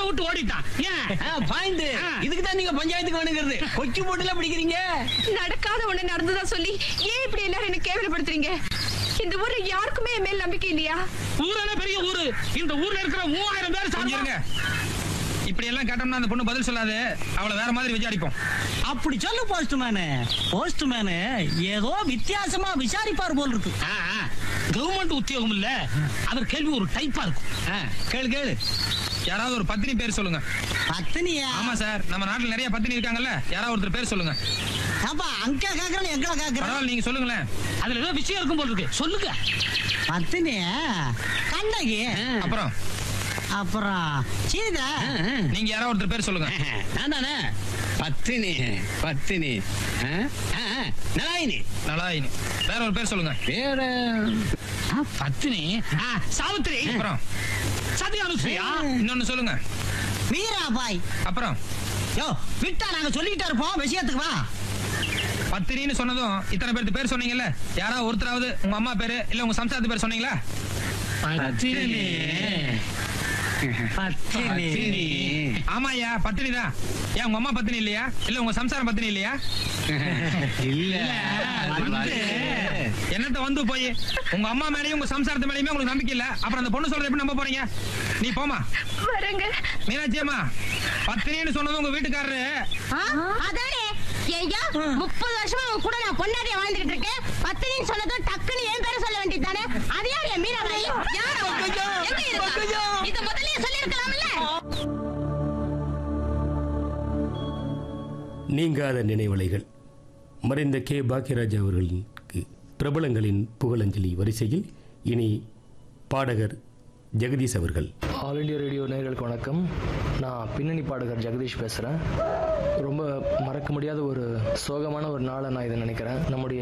விட்டு ஓடிட்டான் ஏன் பாயிண்ட் ஆ. இதுக்கு தான் நீங்க பஞ்சாயத்துக்கு வேணுங்கிறது கொக்கி போட்டுல பிடிக்கிறீங்க நடக்காத ஒண்ணு நடந்ததா சொல்லி ஏன் இப்படி எல்லாரும் என்ன கேவலப்படுத்துறீங்க இந்த ஊர்ல யாருக்குமே என் மேல் நம்பிக்கை இல்லையா ஊரான பெரிய ஊரு இந்த ஊர்ல இருக்கிற மூவாயிரம் பேர் கொஞ்சம் இருங்க இப்படி எல்லாம் கேட்டோம்னா அந்த பொண்ணு பதில் சொல்லாது அவளை வேற மாதிரி விசாரிப்போம் அப்படி சொல்லு போஸ்ட்மேனு போஸ்ட்மேனு ஏதோ வித்தியாசமா விசாரிப்பார் போல் இருக்கு கவர்மெண்ட் உத்தியோகம் இல்ல அவர் கேள்வி ஒரு டைப்பா இருக்கும் ஆ, கேளு கேளு யாராவது ஒரு பத்தினி பேர் சொல்லுங்க பத்தினியா ஆமா சார் நம்ம நாட்டுல நிறைய பத்தினி இருக்காங்கல்ல யாராவது ஒருத்தர் பேர் சொல்லுங்க அப்பா அங்க கேக்குறேன் எங்களை கேக்குறேன் பரவாயில்ல நீங்க சொல்லுங்களேன் அதுல ஏதோ விஷயம் இருக்கும் போல இருக்கு சொல்லுங்க பத்தினியா கண்ணகி அப்புறம் அப்புறம் சீதா நீங்க யாராவது ஒருத்தர் பேர் சொல்லுங்க நான் தானே பத்தினி பத்தினி ஆ? ஆ, ஆ, நலாயினி நலாயினி வேற ஒரு பேர் சொல்லுங்க வேற ஆ, பத்தினி ஆ, சாவித்திரி அப்புறம் சத்யானுஸ்ரீயா இன்னொன்னு சொல்லுங்க வீராபாய் அப்புறம் யோ விட்டா நாங்க சொல்லிக்கிட்டே இருப்போம் விஷயத்துக்கு வா பத்தினின்னு சொன்னதும் இத்தனை பேருக்கு பேர் சொன்னீங்கல்ல யாராவது ஒருத்தராவது உங்க அம்மா பேரு இல்ல உங்க சம்சாரத்து பேர் சொன்னீங்களா பத்தினி பத்தினி ஆமாய்யா பத்தினி தான் ஏன் உங்க அம்மா பத்தினி இல்லையா இல்ல உங்க சம்சாரம் பத்தினி இல்லையா இல்ல வந்து. என்னத்த வந்து போய் உங்க அம்மா மேலயும் உங்க சம்சாரத்து மேலயுமே உங்களுக்கு நம்பிக்கை இல்ல அப்புறம் அந்த பொண்ணு சொல்றது எப்படி நம்ப போறீங்க நீ போமா வரேங்க மீனாட்சி அம்மா பத்தினின்னு சொன்னது உங்க வீட்டுக்காரரு அதானே ஐயா முப்பது வருஷமா உன் கூட நான் பொன்னாடியா வாழ்ந்துகிட்டு இருக்கேன் பத்தினின்னு சொன்னதும் டக்குன்னு என் பேரை சொல்ல வேண்டியதானே அது யார் என் மீனாபாய் யார் அவ? எங்க இருக்கா? இத முதல்லயே சொல்லிருக்கலாம்ல நீங்காத நினைவலைகள் மறைந்த கே பாக்கியராஜ் அவர்களுக்கு பிரபலங்களின் புகழஞ்சலி வரிசையில் இனி பாடகர் ஜெகதீஷ் அவர்கள் ஆல் இண்டியா ரேடியோ நேயர்களுக்கு வணக்கம் நான் பின்னணி பாடகர் ஜெகதீஷ் பேசுகிறேன் ரொம்ப மறக்க முடியாத ஒரு சோகமான ஒரு நாளை நான் இதை நினைக்கிறேன் நம்முடைய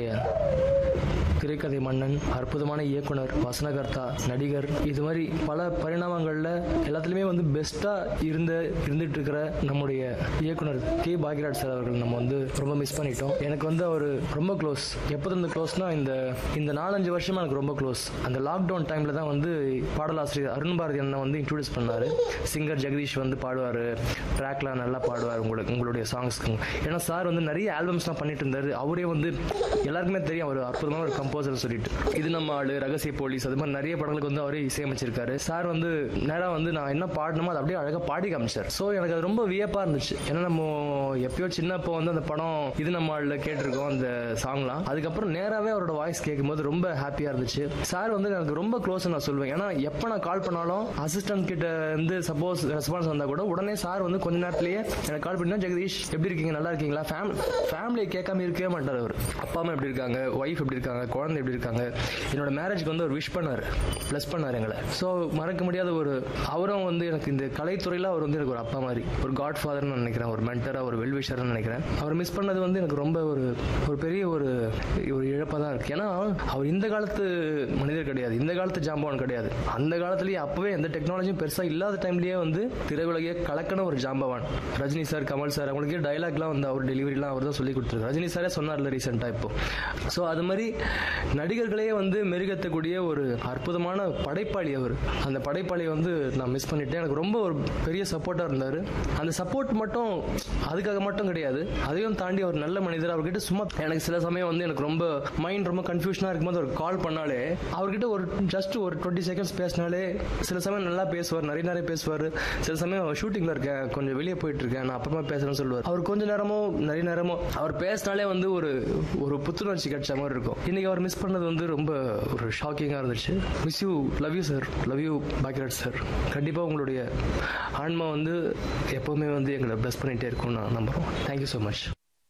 திரைக்கதை மன்னன் அற்புதமான இயக்குனர் வசனகர்த்தா நடிகர் இது மாதிரி பல பரிணாமங்களில் எல்லாத்துலேயுமே வந்து பெஸ்ட்டாக இருந்த இருந்துட்டு இருக்கிற நம்முடைய இயக்குனர் கே பாக்யராஜ் சார் அவர்கள் நம்ம வந்து ரொம்ப மிஸ் பண்ணிட்டோம் எனக்கு வந்து அவர் ரொம்ப க்ளோஸ் எப்போ இருந்து க்ளோஸ்னா இந்த இந்த நாலஞ்சு வருஷமா எனக்கு ரொம்ப க்ளோஸ் அந்த லாக்டவுன் டைமில் தான் வந்து பாடலாசிரியர் அருண் பாரதி அண்ணன் வந்து இன்ட்ரடியூஸ் பண்ணார் சிங்கர் ஜெகதீஷ் வந்து பாடுவார் ட்ராக்லாம் நல்லா பாடுவார் உங்களுக்கு உங்களுடைய சாங்ஸ்க்கு ஏன்னா சார் வந்து நிறைய ஆல்பம்ஸ்லாம் பண்ணிட்டு இருந்தார் அவரே வந்து எல்லாருக்குமே தெரியும் அவர் அற்புதமான ஒரு கம்போசர் சொல்லிட்டு இது நம்ம ஆளு ரகசிய போலீஸ் அது மாதிரி நிறைய படங்களுக்கு வந்து அவரே இசையமைச்சிருக்காரு சார் வந்து நேராக வந்து நான் என்ன பாடணுமோ அதை அப்படியே அழகாக பாடி காமிச்சார் ஸோ எனக்கு அது ரொம்ப வியப்பாக இருந்துச்சு ஏன்னா நம்ம எப்பயோ சின்னப்போ வந்து அந்த படம் இது நம்ம ஆளில் கேட்டிருக்கோம் அந்த சாங்லாம் அதுக்கப்புறம் நேராகவே அவரோட வாய்ஸ் கேட்கும்போது ரொம்ப ஹாப்பியாக இருந்துச்சு சார் வந்து எனக்கு ரொம்ப க்ளோஸ் நான் சொல்லுவேன் ஏன்னா எப்போ நான் கால் பண்ணாலும் அசிஸ்டன்ட் கிட்ட இருந்து சப்போஸ் ரெஸ்பான்ஸ் வந்தால் கூட உடனே சார் வந்து கொஞ்ச நேரத்திலேயே எனக்கு கால் பண்ணா ஜெகதீஷ் எப்படி இருக்கீங்க நல்லா இருக்கீங்களா ஃபேம் ஃபேமிலியை கேட்காம இருக்கவே மாட்டார் அவர் அப்பா அம்மா எப்படி இருக்காங்க ஒய்ஃப் எப்படி இருக்காங்க குழந்தை எப்படி இருக்காங்க என்னோட மேரேஜ்க்கு வந்து ஒரு விஷ் பண்ணார் ப்ளஸ் பண்ணார் எங்களை ஸோ மறக்க முடியாத ஒரு அவரும் வந்து எனக்கு இந்த கலைத்துறையில் அவர் வந்து எனக்கு ஒரு அப்பா மாதிரி ஒரு காட் ஃபாதர்னு நினைக்கிறேன் ஒரு மென்டராக ஒரு வெல்விஷர்னு நினைக்கிறேன் அவர் மிஸ் பண்ணது வந்து எனக்கு ரொம்ப ஒரு ஒரு பெரிய ஒரு ஒரு இழப்பாக தான் இருக்கு ஏன்னா அவர் இந்த காலத்து மனிதர் கிடையாது இந்த காலத்து ஜாம்பவான் கிடையாது அந்த காலத்துலேயே அப்போவே எந்த டெக்னாலஜியும் பெருசாக இல்லாத டைம்லேயே வந்து திரையுலகையே கலக்கன ஒரு ஜாம்பவான் ரஜினி சார் கமல் சார் அவங்களுக்கே டைலாக்லாம் வந்து அவர் டெலிவரிலாம் அவர் தான் சொல்லி கொடுத்துருக்காரு ரஜினி சாரே சொன்னார்ல ரீசெண்டாக இப்போ ஸோ அது மாதிரி நடிகர்களே வந்து மெருகேற்றக்கூடிய ஒரு அற்புதமான படைப்பாளி அவர் அந்த படைப்பாளியை வந்து நான் மிஸ் பண்ணிட்டேன் எனக்கு ரொம்ப ஒரு பெரிய சப்போர்ட்டாக இருந்தார் அந்த சப்போர்ட் மட்டும் அதுக்காக மட்டும் கிடையாது அதையும் தாண்டி ஒரு நல்ல மனிதர் அவர்கிட்ட சும்மா எனக்கு சில சமயம் வந்து எனக்கு ரொம்ப மைண்ட் ரொம்ப கன்ஃபியூஷனாக இருக்கும்போது ஒரு கால் பண்ணாலே அவர்கிட்ட ஒரு ஜஸ்ட் ஒரு டுவெண்ட்டி செகண்ட்ஸ் பேசினாலே சில சமயம் நல்லா பேசுவார் நிறைய நிறைய பேசுவார் சில சமயம் ஷூட்டிங்கில் இருக்கேன் கொஞ்சம் வெளியே போயிட்டு இருக்கேன் நான் அப்புறமா பேசுறேன்னு சொல்லுவார் அவர் கொஞ்ச நேரமோ நிறைய நேரமோ அவர் பேசினாலே வந்து ஒரு ஒரு புத்துணர்ச்சி கிடைச்ச மாதிரி இருக்கும் இன்னைக்கு அவர் மிஸ் பண்ணது வந்து ரொம்ப ஒரு ஷாக்கிங்காக இருந்துச்சு miss you love you sir love you Bhagyaraj sir கண்டிப்பாக உங்களுடைய ஆன்மா வந்து எப்போவுமே வந்து எங்களை ப்ளஸ் பண்ணிகிட்டே இருக்கும்னு நான் நம்புகிறோம் தேங்க்யூ ஸோ மச்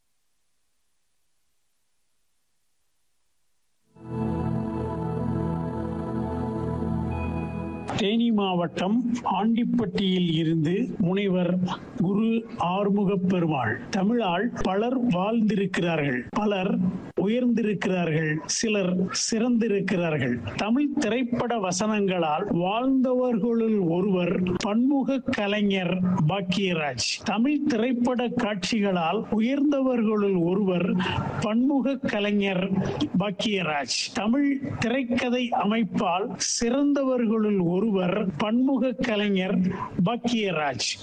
தேனி மாவட்டம் ஆண்டிப்பட்டியில் இருந்து முனைவர் குரு ஆறுமுக பெருமாள் தமிழால் பலர் வாழ்ந்திருக்கிறார்கள் பலர் உயர்ந்திருக்கிறார்கள் சிலர் சிறந்திருக்கிறார்கள் தமிழ் திரைப்பட வசனங்களால் வாழ்ந்தவர்களுள் ஒருவர் பன்முக கலைஞர் பாக்கியராஜ் தமிழ் திரைப்பட காட்சிகளால் உயர்ந்தவர்களுள் ஒருவர் பன்முக கலைஞர் பாக்கியராஜ் தமிழ் திரைக்கதை அமைப்பால் சிறந்தவர்களுள் ஒருவர் பன்முக கலைஞர் பாக்கியராஜ்